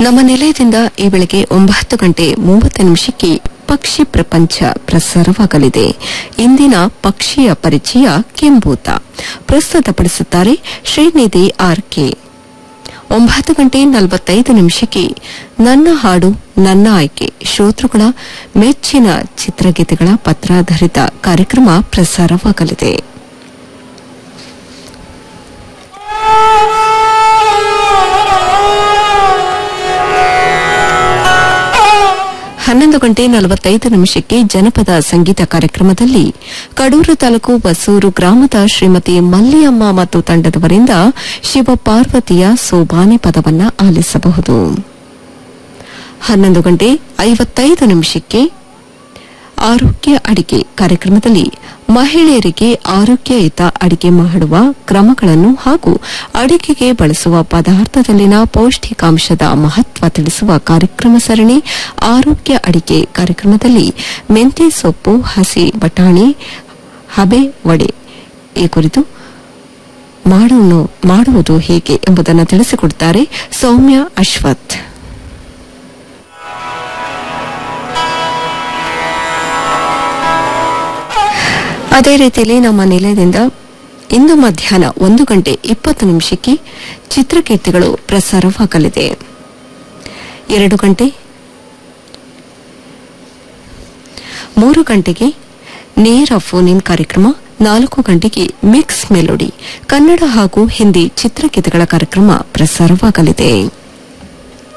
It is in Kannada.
ನಮ್ಮ ನಿಲಯದಿಂದ ಈ ಬೆಳಗ್ಗೆ ಒಂಬತ್ತು ಗಂಟೆ ಮೂವತ್ತು ನಿಮಿಷಕ್ಕೆ ಪಕ್ಷಿ ಪ್ರಪಂಚ ಪ್ರಸಾರವಾಗಲಿದೆ ಇಂದಿನ ಪಕ್ಷಿಯ ಪರಿಚಯ ಕೆಂಬೂತ ಪ್ರಸ್ತುತಪಡಿಸುತ್ತಾರೆ ಶ್ರೀನಿಧಿ ಆರ್ಕೆ ಒಂಬತ್ತು ಗಂಟೆ ನಲವತ್ತೈದು ನಿಮಿಷಕ್ಕೆ ನನ್ನ ಹಾಡು ನನ್ನ ಆಯ್ಕೆ ಶ್ರೋತೃಗಳ ಮೆಚ್ಚಿನ ಚಿತ್ರಗೀತೆಗಳ ಪತ್ರಾಧಾರಿತ ಕಾರ್ಯಕ್ರಮ ಪ್ರಸಾರವಾಗಲಿದೆ ಹನ್ನೊಂದು ಗಂಟೆ ನಲವತ್ತೈದು ನಿಮಿಷಕ್ಕೆ ಜನಪದ ಸಂಗೀತ ಕಾರ್ಯಕ್ರಮದಲ್ಲಿ ಕಡೂರು ತಾಲೂಕು ಬಸೂರು ಗ್ರಾಮದ ಶ್ರೀಮತಿ ಮಲ್ಲಿಯಮ್ಮ ಮತ್ತು ತಂಡದವರಿಂದ ಶಿವಪಾರ್ವತಿಯ ಸೋಬಾನೆ ಪದವನ್ನ ಆಲಿಸಬಹುದು ಹನ್ನೊಂದು ಗಂಟೆ ಐವತ್ತೈದು ನಿಮಿಷಕ್ಕೆ ಆರೋಗ್ಯ ಅಡಿಗೆ ಕಾರ್ಯಕ್ರಮದಲ್ಲಿ ಮಹಿಳೆಯರಿಗೆ ಆರೋಗ್ಯಯುತ ಅಡಿಗೆ ಮಾಡುವ ಕ್ರಮಗಳನ್ನು ಹಾಗೂ ಅಡಿಗೆಗೆ ಬಳಸುವ ಪದಾರ್ಥದಲ್ಲಿನ ಪೌಷ್ಟಿಕಾಂಶದ ಮಹತ್ವ ತಿಳಿಸುವ ಕಾರ್ಯಕ್ರಮ ಸರಣಿ ಆರೋಗ್ಯ ಅಡಿಗೆ ಕಾರ್ಯಕ್ರಮದಲ್ಲಿ ಮೆಂತೆ ಸೊಪ್ಪು ಹಸಿ ಬಟಾಣಿ ಹಬೆ ವಡೆ ಈ ಕುರಿತು ಮಾಡುವನ್ನು- ಮಾಡುವುದು ಹೇಗೆ ಎಂಬುದನ್ನು ತಿಳಿಸಿಕೊಡುತ್ತಾರೆ ಸೌಮ್ಯ ಅಶ್ವಥ್ ಅದೇ ರೀತಿಯಲ್ಲಿ ನಮ್ಮ ನಿಲಯದಿಂದ ಇಂದು ಮಧ್ಯಾಹ್ನ ಒಂದು ಗಂಟೆ ಇಪ್ಪತ್ತು ನಿಮಿಷಕ್ಕೆ ಚಿತ್ರಕೀರ್ತಿಗಳು ಪ್ರಸಾರವಾಗಲಿದೆ ಎರಡು ಗಂಟೆ ಮೂರು ಗಂಟೆಗೆ ನೇರ ಫೋನ್ ಇನ್ ಕಾರ್ಯಕ್ರಮ ನಾಲ್ಕು ಗಂಟೆಗೆ ಮಿಕ್ಸ್ ಮೆಲೋಡಿ ಕನ್ನಡ ಹಾಗೂ ಹಿಂದಿ ಚಿತ್ರಗೀತೆಗಳ ಕಾರ್ಯಕ್ರಮ ಪ್ರಸಾರವಾಗಲಿದೆ